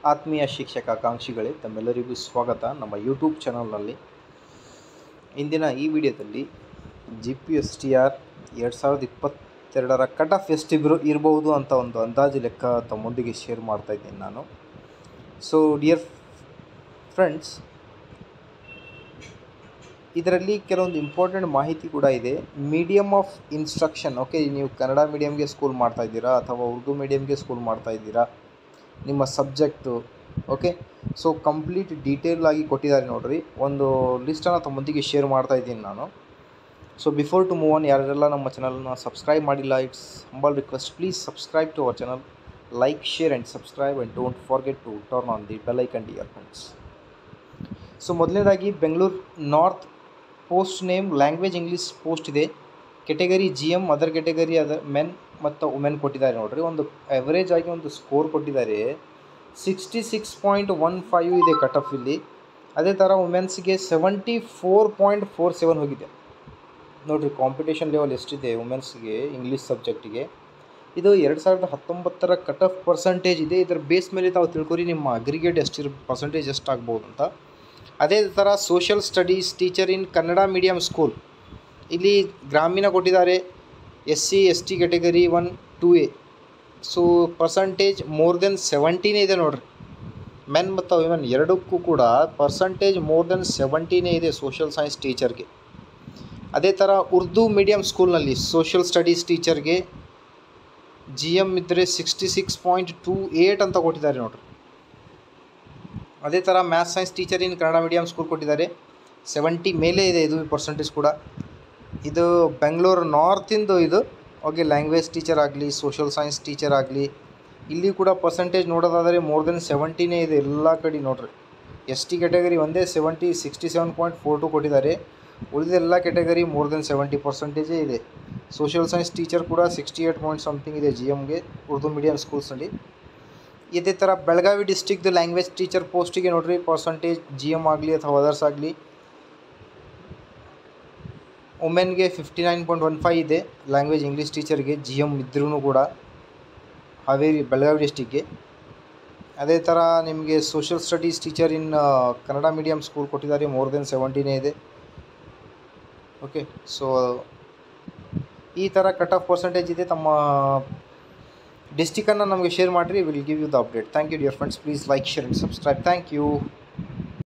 ಆತ್ಮೀಯ ಶಿಕ್ಷಕ ಆಕಾಂಕ್ಷಿಗಳೇ ತಮ್ಮೆಲ್ಲರಿಗೂ ಸ್ವಾಗತ ನಮ್ಮ ಯೂಟ್ಯೂಬ್ ಚಾನಲ್ನಲ್ಲಿ ಇಂದಿನ ಈ ವಿಡಿಯೋದಲ್ಲಿ G P S T R ಎರಡು ಸಾವಿರದ ಇಪ್ಪತ್ತೆರಡರ ಕಟ್ ಆಫ್ ಎಷ್ಟಿಬ್ರು ಇರ್ಬೋದು ಅಂತ ಒಂದು ಅಂದಾಜು ಲೆಕ್ಕ ತಮ್ಮೊಂದಿಗೆ ಶೇರ್ ಮಾಡ್ತಾ ಇದ್ದೀನಿ ನಾನು ಸೊ ಡಿಯರ್ ಫ್ರೆಂಡ್ಸ್ ಇದರಲ್ಲಿ ಕೆಲವೊಂದು ಇಂಪಾರ್ಟೆಂಟ್ ಮಾಹಿತಿ ಕೂಡ ಇದೆ ಮೀಡಿಯಮ್ ಆಫ್ ಇನ್ಸ್ಟ್ರಕ್ಷನ್ ಓಕೆ ನೀವು ಕನ್ನಡ ಮೀಡಿಯಮ್ಗೆ ಸ್ಕೂಲ್ ಮಾಡ್ತಾ ಇದ್ದೀರಾ ಅಥವಾ ಉರ್ದು ಮೀಡಿಯಮ್ಗೆ ಸ್ಕೂಲ್ ಮಾಡ್ತಾ ಇದ್ದೀರಾ ನಿಮ್ಮ subject okay so complete detail ಆಗಿ ಕೊಟ್ಟಿದ್ದಾರೆ ನೋಡ್ರಿ ಒಂದು ಲಿಸ್ಟನ್ನು ತಮ್ಮೊಂದಿಗೆ ಶೇರ್ ಮಾಡ್ತಾ ಇದ್ದೀನಿ ನಾನು so before to move on ಯಾರೆಲ್ಲ ನಮ್ಮ ಚಾನಲ್ನ ಸಬ್ಸ್ಕ್ರೈಬ್ ಮಾಡಿಲ್ಲ it's humble request please subscribe to our channel like share and subscribe and don't forget to turn on the bell icon dear friends so ಮೊದಲನೇದಾಗಿ Bengaluru north post name language English post ಇದೆ category G M other category other men ಮತ್ತು women ಕೊಟ್ಟಿದ್ದಾರೆ ನೋಡ್ರಿ ಒಂದು average ಆಗಿ ಒಂದು score ಕೊಟ್ಟಿದ್ದಾರೆ sixty six point one five ಇದೆ ಕಟ್ ಆಫ್ ಇಲ್ಲಿ ಅದೇ ಥರ ವುಮೆನ್ಸ್ಗೆ seventy four point four seven ಹೋಗಿದೆ ನೋಡಿರಿ ಕಾಂಪಿಟೇಷನ್ ಲೆವೆಲ್ ಎಷ್ಟಿದೆ ವುಮೆನ್ಸ್ಗೆ ಇಂಗ್ಲೀಷ್ ಸಬ್ಜೆಕ್ಟಿಗೆ ಇದು ಎರಡು ಸಾವಿರದ ಹತ್ತೊಂಬತ್ತರ ಕಟ್ ಆಫ್ ಪರ್ಸಂಟೇಜ್ ಇದೆ ಇದರ ಬೇಸ್ ಮೇಲೆ ತಾವು ತಿಳ್ಕೊರಿ ನಿಮ್ಮ ಅಗ್ರಿಗೇಟ್ ಎಷ್ಟಿರ ಪರ್ಸಂಟೇಜ್ ಎಷ್ಟಾಗ್ಬೋದು ಅಂತ ಅದೇ ಥರ social studies teacher in Kannada medium school ಇಲ್ಲಿ ಗ್ರಾಮೀಣ ಕೊಟ್ಟಿದ್ದಾರೆ S C S T category one two A so percentage more than ಸೆವೆಂಟೀನೇ ಇದೆ ನೋಡ್ರಿ ಮೆನ್ ಮತ್ತು ವಿಮೆನ್ ಎರಡಕ್ಕೂ ಕೂಡ ಪರ್ಸಂಟೇಜ್ ಮೋರ್ ದೆನ್ ಸೆವೆಂಟೀನೇ ಇದೆ ಸೋಷಿಯಲ್ ಸೈನ್ಸ್ ಟೀಚರ್ಗೆ ಅದೇ ಥರ ಉರ್ದು ಮೀಡಿಯಮ್ ಸ್ಕೂಲ್ನಲ್ಲಿ ಸೋಷಿಯಲ್ ಸ್ಟಡೀಸ್ ಟೀಚರ್ಗೆ ಜಿ ಎಮ್ ಇದ್ದರೆ sixty six point two eight ಅಂತ ಕೊಟ್ಟಿದ್ದಾರೆ ನೋಡ್ರಿ ಅದೇ ಥರ maths science teacher in Kannada medium school ಕೊಟ್ಟಿದ್ದಾರೆ ಸೆವೆಂಟಿ ಮೇಲೆ ಇದೆ ಇದು ಪರ್ಸೆಂಟೇಜ್ ಕೂಡ ಇದು ಬೆಂಗಳೂರು ನಾರ್ತಿಂದು ಇದು ಓಕೆ ಲ್ಯಾಂಗ್ವೇಜ್ ಟೀಚರ್ ಆಗಲಿ ಸೋಷಿಯಲ್ ಸೈನ್ಸ್ ಟೀಚರ್ ಆಗಲಿ ಇಲ್ಲಿ ಕೂಡ ಪರ್ಸೆಂಟೇಜ್ ನೋಡೋದಾದರೆ ಮೋರ್ ದೆನ್ ಸೆವೆಂಟಿನೇ ಇದೆ ಎಲ್ಲ ಕಡೆ ನೋಡ್ರಿ ಎಸ್ ಟಿ ಕೆಟಗರಿ ಒಂದೇ seventy sixty seven point four two ಕೊಟ್ಟಿದ್ದಾರೆ ಉಳಿದ ಎಲ್ಲ ಕೆಟಗರಿ ಮೋರ್ ದೆನ್ ಸೆವೆಂಟಿ ಪರ್ಸೆಂಟೇಜೇ ಇದೆ ಸೋಷಿಯಲ್ ಸೈನ್ಸ್ ಟೀಚರ್ ಕೂಡ ಸಿಕ್ಸ್ಟಿ ಏಯ್ಟ್ ಪಾಯಿಂಟ್ ಸಮಥಿಂಗ್ ಇದೆ ಜಿ ಎಮ್ಗೆ ಉರ್ದು ಮೀಡಿಯಮ್ ಸ್ಕೂಲ್ಸ್ನಲ್ಲಿ ಇದೇ ಥರ ಬೆಳಗಾವಿ ಡಿಸ್ಟಿಕ್ದು ಲ್ಯಾಂಗ್ವೇಜ್ ಟೀಚರ್ ಪೋಸ್ಟಿಗೆ ನೋಡ್ರಿ ಪರ್ಸಂಟೇಜ್ ಜಿ ಎಮ್ ಆಗಲಿ ಅಥವಾ ಅದರ್ಸ್ ಆಗಲಿ ವುಮೆನ್ಗೆ fifty nine point one five ಇದೆ ಲ್ಯಾಂಗ್ವೇಜ್ ಇಂಗ್ಲೀಷ್ ಟೀಚರ್ಗೆ ಜಿ ಎಮ್ ಇದ್ರೂ ಕೂಡ ಹಾವೇರಿ ಬೆಳಗಾವಿ ಡಿಸ್ಟಿಕ್ಗೆ ಅದೇ ಥರ ನಿಮಗೆ social studies teacher in Kannada medium school ಕೊಟ್ಟಿದ್ದಾರೆ ಮೋರ್ ದೆನ್ ಸೆವೆಂಟಿನೇ ಇದೆ ಓಕೆ ಸೊ ಈ ಥರ ಕಟ್ ಆಫ್ ಪರ್ಸೆಂಟೇಜ್ ಇದೆ ತಮ್ಮ ಡಿಸ್ಟಿಕನ್ನು ನಮಗೆ ಶೇರ್ ಮಾಡಿರಿ will give you the update thank you dear friends please like share and subscribe thank you